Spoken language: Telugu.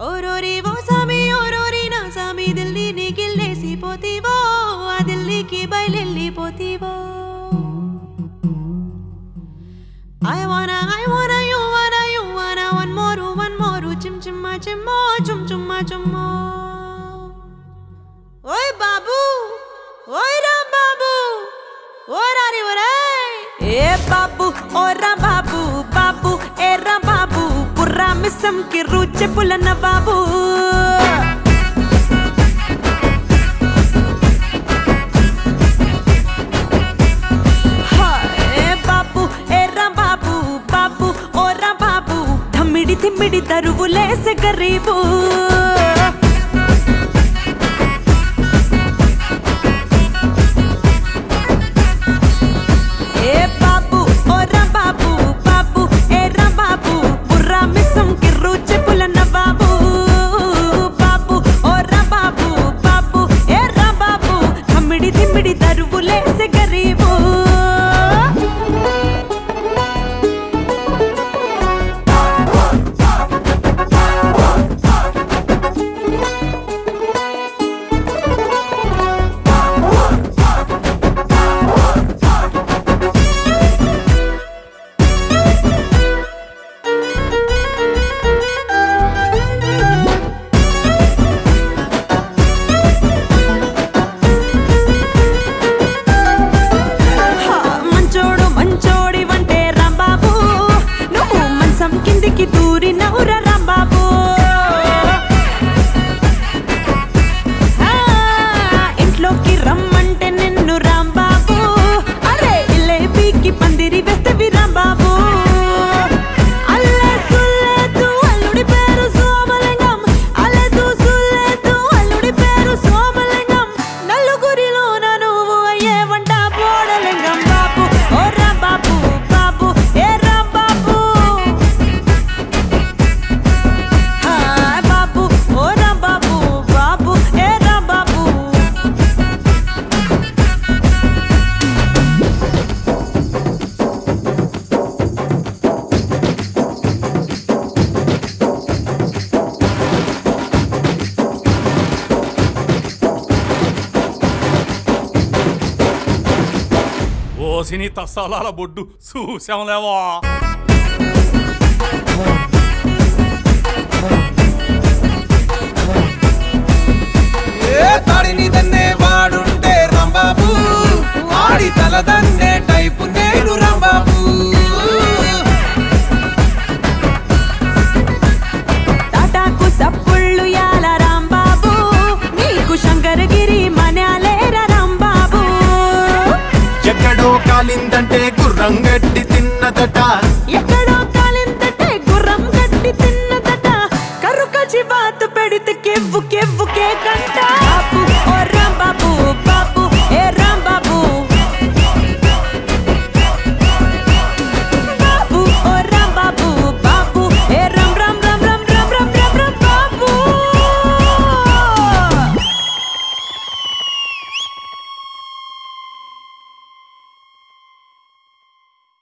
ఓరోరి ఓ సామి ఓరోరి నా సామి దిల్లీని గిల్లేసిపోతీవో ఆ దిల్లీకి బయలెళ్ళిపోతీవో I wanna, I wanna, you wanna, you wanna, one more, one more, chim chimma chimmo, chum chumma chummo. ఓయ్ బాబు ఓయ్ రామ్ బాబు ఓ రారి ఒరేయ్ ఏ బాబు ఓ రామ్ బాబు బాబు ఏ రామ్ బాబు పుర్రా మిస్సం కి రుచి పులన్న బాబు ఏ బాబు ఏ రామ్ బాబు బాబు ఓ రామ్ బాబు థమ్మిడి తిమ్మిడి తరువులేసే గరీబు ఏ బాబు ఓ రామ్ బాబు బాబు ఏ రామ్ బాబు బుర్రా మిస్సం కి రుచి పులన్న బాబు బాబు ఓ రామ్ బాబు బాబు ఏ రామ్ బాబు థమ్మిడి తిమ్మిడి తరువులేసే గరీబు హా, మంచోడు మంచోడి వంటే రాంబాబు నువ్వు మంచం కిందికి దూరి నవ్వుర రాంబాబు ఆ, ఇంట్లోకి రమ్మంటే నిన్ను రాంబాబు అరే ఇలేబీకి పందిరి వేస్తవి రాంబాబు అల్లే సుల్లేదు అల్లుడి పేరు సోమలింగం అల్లెదు సుల్లేదు అల్లుడి పేరు సోమలింగం నలుగురిలోన నువ్వు అయ్యే వంట బోడలింగం బాబు ఓ రాంబాబు బాబు ఏ రాంబాబు హాయ్ బాబు ఓ రాంబాబు బాబు ఏ రాంబాబు ఓసిని తస్సాలాల బొడ్డు చూసాంలేవా ఏ తాడిని దన్నే వాడుంటే రాంబాబు ఆడి తల దన్నే టైపు నేను రాంబాబు టాటాకు సప్పుళ్ళు యాల రాంబాబు నీకు శంకరగిరి మనాలేర రాంబాబు ఎక్కడో కాలిందంటే గుర్రం గడ్డి తిన్నదట